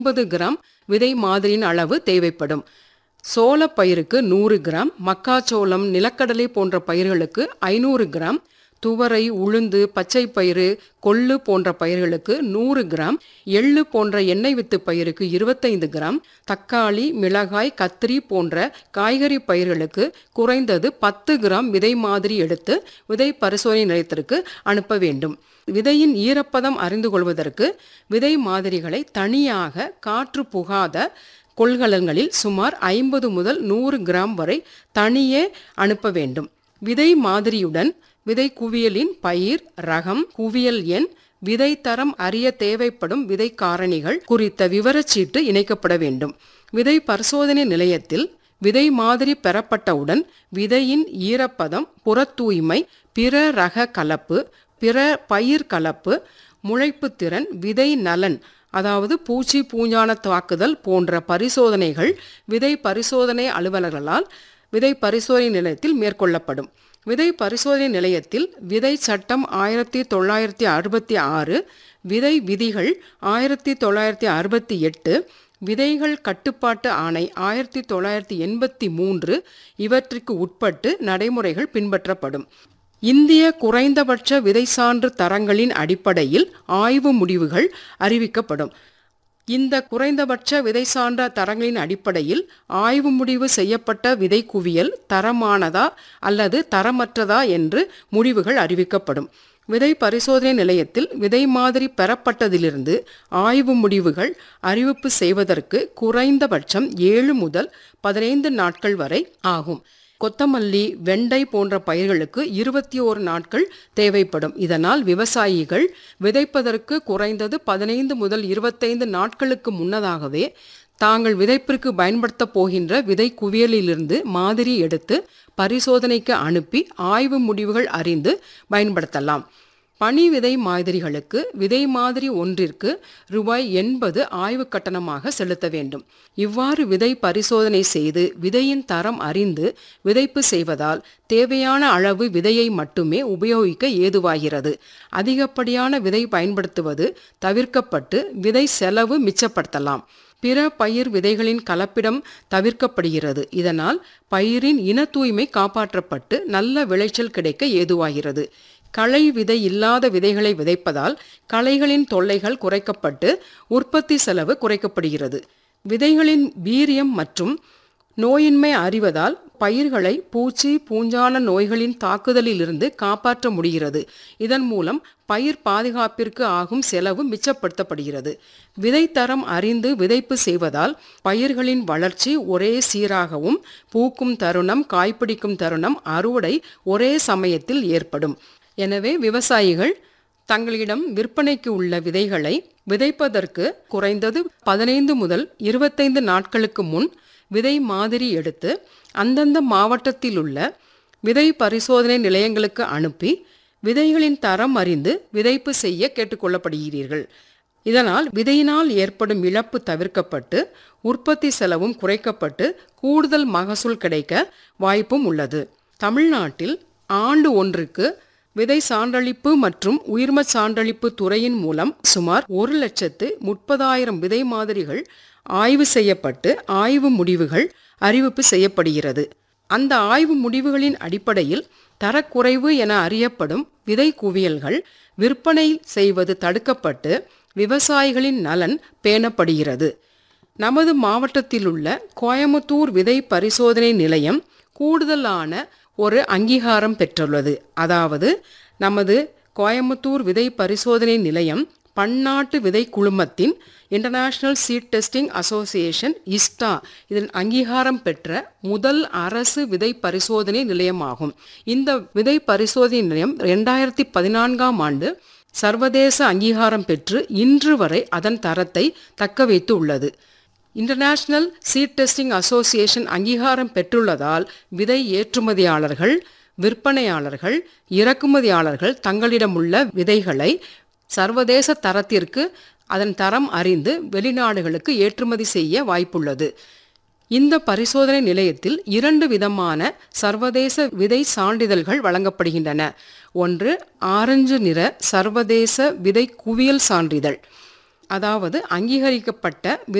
ஐம்பது கிராம் விதை மாதிரியின் அளவு தேவைப்படும் சோளப் பயிருக்கு நூறு கிராம் மக்காச்சோளம் நிலக்கடலை போன்ற பயிர்களுக்கு ஐநூறு கிராம் துவரை உளுந்து பச்சை பயிறு கொள்ளு போன்ற பயிர்களுக்கு நூறு கிராம் எள்ளு போன்ற எண்ணெய் வித்து பயிருக்கு இருபத்தைந்து கிராம் தக்காளி மிளகாய் கத்திரி போன்ற காய்கறி பயிர்களுக்கு குறைந்தது பத்து கிராம் விதை மாதிரி எடுத்து விதை பரிசோதனை நிலையத்திற்கு அனுப்ப வேண்டும் விதையின் ஈரப்பதம் அறிந்து கொள்வதற்கு விதை மாதிரிகளை தனியாக காற்று புகாத கொள்கலன்களில் சுமார் ஐம்பது முதல் நூறு கிராம் வரை தனியே அனுப்ப வேண்டும் விதை மாதிரியுடன் விதை குவியலின் பயிர் ரகம் குவியல் எண் விதை தரம் அறிய தேவைப்படும் விதை காரணிகள் குறித்த விவரச்சீட்டு இணைக்கப்பட வேண்டும் விதை பரிசோதனை நிலையத்தில் விதை மாதிரி பெறப்பட்டவுடன் விதையின் ஈரப்பதம் புறத்தூய்மை பிற ரக கலப்பு பிற பயிர் கலப்பு முளைப்புத் திறன் விதை நலன் அதாவது பூச்சி பூஞ்சான தாக்குதல் போன்ற பரிசோதனைகள் விதை பரிசோதனை அலுவலர்களால் விதை பரிசோதனை நிலையத்தில் மேற்கொள்ளப்படும் விதை பரிசோதனை நிலையத்தில் விதை சட்டம் ஆயிரத்தி தொள்ளாயிரத்தி அறுபத்தி ஆறு விதை விதிகள் ஆயிரத்தி தொள்ளாயிரத்தி அறுபத்தி எட்டு விதைகள் கட்டுப்பாட்டு ஆணை ஆயிரத்தி தொள்ளாயிரத்தி எண்பத்தி மூன்று இவற்றிற்கு உட்பட்டு நடைமுறைகள் பின்பற்றப்படும் இந்திய குறைந்தபட்ச விதை சான்று தரங்களின் அடிப்படையில் ஆய்வு முடிவுகள் அறிவிக்கப்படும் இந்த குறைந்தபட்ச விதை சான்ற தரங்களின் அடிப்படையில் ஆய்வு முடிவு செய்யப்பட்ட விதை குவியல் தரமானதா அல்லது தரமற்றதா என்று முடிவுகள் அறிவிக்கப்படும் விதை பரிசோதனை நிலையத்தில் விதை மாதிரி பெறப்பட்டதிலிருந்து ஆய்வு முடிவுகள் அறிவிப்பு செய்வதற்கு குறைந்தபட்சம் ஏழு முதல் பதினைந்து நாட்கள் வரை ஆகும் கொத்தமல்லி வெண்டை போன்ற பயிர்களுக்கு இருபத்தி ஓரு நாட்கள் தேவைப்படும் இதனால் விவசாயிகள் விதைப்பதற்கு குறைந்தது பதினைந்து முதல் இருபத்தைந்து நாட்களுக்கு முன்னதாகவே தாங்கள் விதைப்பிற்கு பயன்படுத்தப் போகின்ற விதை குவியலிலிருந்து மாதிரி எடுத்து பரிசோதனைக்கு அனுப்பி ஆய்வு முடிவுகள் அறிந்து பயன்படுத்தலாம் பனி விதை மாதிரிகளுக்கு விதை மாதிரி ஒன்றிற்கு ரூபாய் எண்பது ஆய்வு கட்டணமாக செலுத்த வேண்டும் இவ்வாறு விதை பரிசோதனை செய்து விதையின் தரம் அறிந்து விதைப்பு செய்வதால் தேவையான அளவு விதையை மட்டுமே உபயோகிக்க ஏதுவாகிறது அதிகப்படியான விதை பயன்படுத்துவது தவிர்க்கப்பட்டு விதை செலவு மிச்சப்படுத்தலாம் பிற பயிர் விதைகளின் கலப்பிடம் தவிர்க்கப்படுகிறது இதனால் பயிரின் இன தூய்மை காப்பாற்றப்பட்டு நல்ல விளைச்சல் கிடைக்க ஏதுவாகிறது களை விதை இல்லாத விதைகளை விதைப்பதால் களைகளின் தொல்லைகள் குறைக்கப்பட்டு உற்பத்தி செலவு குறைக்கப்படுகிறது விதைகளின் வீரியம் மற்றும் நோயின்மை அறிவதால் பயிர்களை பூச்சி பூஞ்சான நோய்களின் தாக்குதலிலிருந்து காப்பாற்ற முடிகிறது இதன் மூலம் பயிர் பாதுகாப்பிற்கு ஆகும் செலவு மிச்சப்படுத்தப்படுகிறது விதை தரம் அறிந்து விதைப்பு செய்வதால் பயிர்களின் வளர்ச்சி ஒரே சீராகவும் பூக்கும் தருணம் காய்பிடிக்கும் தருணம் அறுவடை ஒரே சமயத்தில் ஏற்படும் எனவே விவசாயிகள் தங்களிடம் விற்பனைக்கு உள்ள விதைகளை விதைப்பதற்கு குறைந்தது பதினைந்து முதல் இருபத்தைந்து நாட்களுக்கு முன் விதை மாதிரி எடுத்து அந்தந்த மாவட்டத்தில் உள்ள விதை பரிசோதனை நிலையங்களுக்கு அனுப்பி விதைகளின் தரம் அறிந்து விதைப்பு செய்ய கேட்டுக்கொள்ளப்படுகிறீர்கள் இதனால் விதையினால் ஏற்படும் இழப்பு தவிர்க்கப்பட்டு உற்பத்தி செலவும் குறைக்கப்பட்டு கூடுதல் மகசூல் கிடைக்க வாய்ப்பும் உள்ளது தமிழ்நாட்டில் ஆண்டு ஒன்றுக்கு விதை சான்றளிப்பு மற்றும் உயிர்மச் சான்றளிப்பு துறையின் மூலம் சுமார் ஒரு லட்சத்து முப்பதாயிரம் விதை மாதிரிகள் ஆய்வு செய்யப்பட்டு ஆய்வு முடிவுகள் அறிவிப்பு செய்யப்படுகிறது அந்த ஆய்வு முடிவுகளின் அடிப்படையில் தரக்குறைவு என அறியப்படும் விதை குவியல்கள் விற்பனை செய்வது தடுக்கப்பட்டு விவசாயிகளின் நலன் பேணப்படுகிறது நமது மாவட்டத்தில் உள்ள கோயமுத்தூர் விதை பரிசோதனை நிலையம் கூடுதலான ஒரு அங்கீகாரம் பெற்றுள்ளது அதாவது நமது கோயமுத்தூர் விதை பரிசோதனை நிலையம் பன்னாட்டு விதை குழுமத்தின் international seed testing association ISTA இதன் அங்கீகாரம் பெற்ற முதல் அரசு விதை பரிசோதனை நிலையமாகும் இந்த விதை பரிசோதனை நிலையம் ரெண்டாயிரத்தி பதினான்காம் ஆண்டு சர்வதேச அங்கீகாரம் பெற்று இன்று வரை அதன் தரத்தை தக்க வைத்து உள்ளது இன்டர்நேஷனல் சீட் டெஸ்டிங் அசோசியேஷன் அங்கீகாரம் பெற்றுள்ளதால் விதை ஏற்றுமதியாளர்கள் விற்பனையாளர்கள் இறக்குமதியாளர்கள் தங்களிடமுள்ள விதைகளை சர்வதேச தரத்திற்கு அதன் தரம் அறிந்து வெளிநாடுகளுக்கு ஏற்றுமதி செய்ய வாய்ப்புள்ளது இந்த பரிசோதனை நிலையத்தில் இரண்டு விதமான சர்வதேச விதை சான்றிதழ்கள் வழங்கப்படுகின்றன ஒன்று ஆரஞ்சு நிற சர்வதேச விதை குவியல் சான்றிதழ் அதாவது அங்கீகரிக்கப்பட்ட